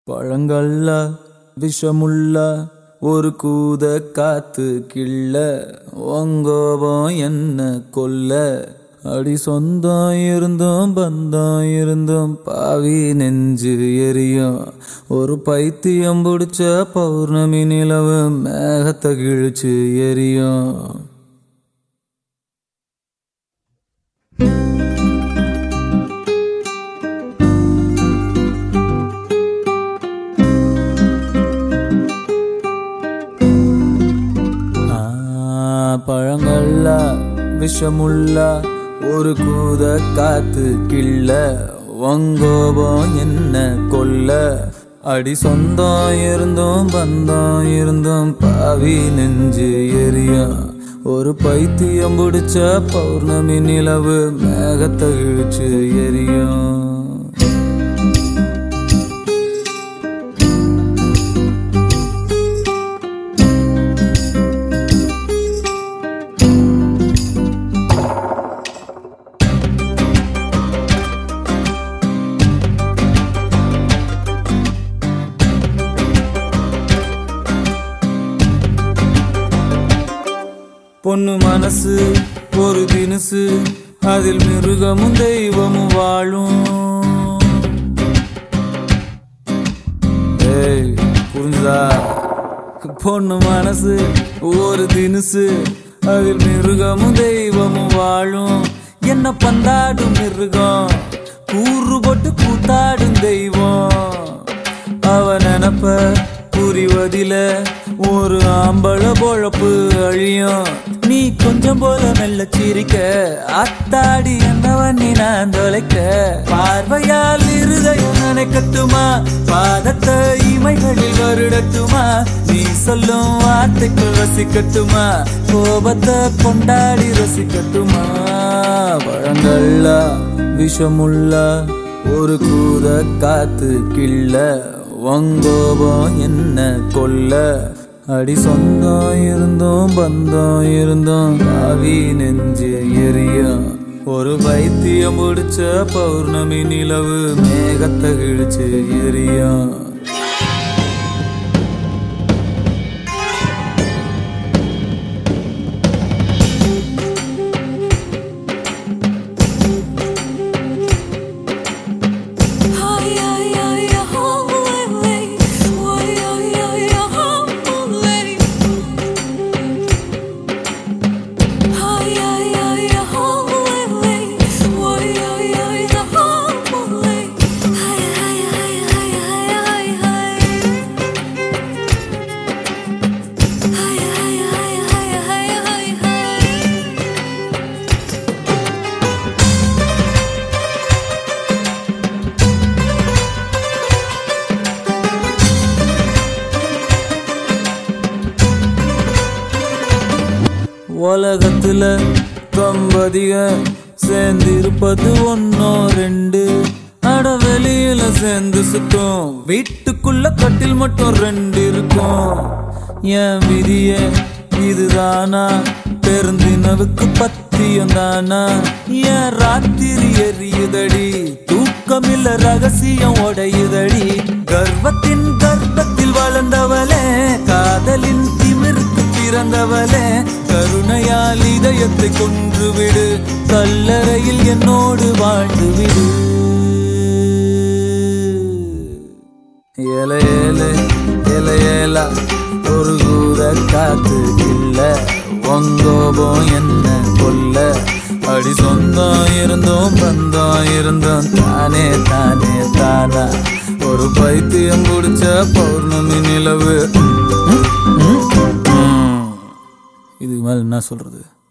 பழங்கள்ல விஷமுள்ள ஒரு கூத காத்து கிள்ள ஒங்கோபம் என்ன கொல்ல அடி சொந்தம் இருந்தும் பந்தம் இருந்தும் பாவி நெஞ்சு எரியும் ஒரு பைத்தியம் பிடிச்ச பௌர்ணமி நிலவு மேகத்தை கிழிச்சு எரியும் ஆ, பழங்கள்ல விஷமுள்ள ஒரு கூத காத்து கிள்ள வங்கோபம் என்ன கொல்ல அடி சொந்தம் இருந்தும் பந்தம் இருந்தும் பாவி நெஞ்சு எரியும் ஒரு பைத்தியம் பிடிச்ச பௌர்ணமி நிலவு மேகத்தை இழுச்சு எரியும் பொண்ணு மனசு ஒரு தினுசு அதில் மிருகமும் தெய்வமும் வாழும் ஏய் புரிஞ்சுதா பொண்ணு மனசு ஒரு தினுசு அதில் மிருகமும் தெய்வமும் வாழும் என்ன பந்தாடும் மிருகம் கூறு போட்டு கூத்தாடும் தெய்வம் அவ நினப்ப புரிவதில ஒரு ஆம்பள பொழப்பு அழியும் நீ கொஞ்சம் போல மெல்ல சிரிக்க அத்தாடி என்னவன் நீ நான் தொலைக்க பார்வையால் இருதயம் நினைக்கட்டுமா பாதத்தை இமைகளில் வருடட்டுமா நீ சொல்லும் வார்த்தைக்குள் ரசிக்கட்டுமா கோபத்தை கொண்டாடி ரசிக்கட்டுமா பழங்கள்ல விஷமுள்ள ஒரு கூத காத்து கிள்ள வங்கோபம் என்ன கொல்ல அடி சொந்தம் இருந்தோம் பந்தம் இருந்தோம் ஆவி நெஞ்சு எரியும் ஒரு பைத்தியம் முடிச்ச பௌர்ணமி நிலவு மேகத்தை கிழிச்சு எரியும் உலகத்துல தம்பதிக சேர்ந்திருப்பது ஒன்னோ ரெண்டு அட வெளியில சேர்ந்து சுத்தம் வீட்டுக்குள்ள கட்டில் மட்டும் ரெண்டு இருக்கும் என் விதிய இதுதானா பெருந்தினவுக்கு பத்தியம் தானா என் ராத்திரி எரியுதடி தூக்கமில்ல ரகசியம் உடையுதடி கர்வத்தின் கர்ப்பத்தில் வளர்ந்தவளே காதலின் திமிருக்கு பிறந்தவளே கருணையால் இதயத்தை கொன்றுவிடு கல்லறையில் என்னோடு வாழ்ந்து விடு ஏல ஏல ஏல ஏலா ஒரு கூத காத்து இல்ல ஒங்கோபம் என்ன கொல்ல அடி சொந்தம் இருந்தோம் பந்தம் இருந்தோம் தானே தானே தானா ஒரு பைத்தியம் குடிச்ச பௌர்ணமி நிலவு இதுக்கு மேல என்ன சொல்றது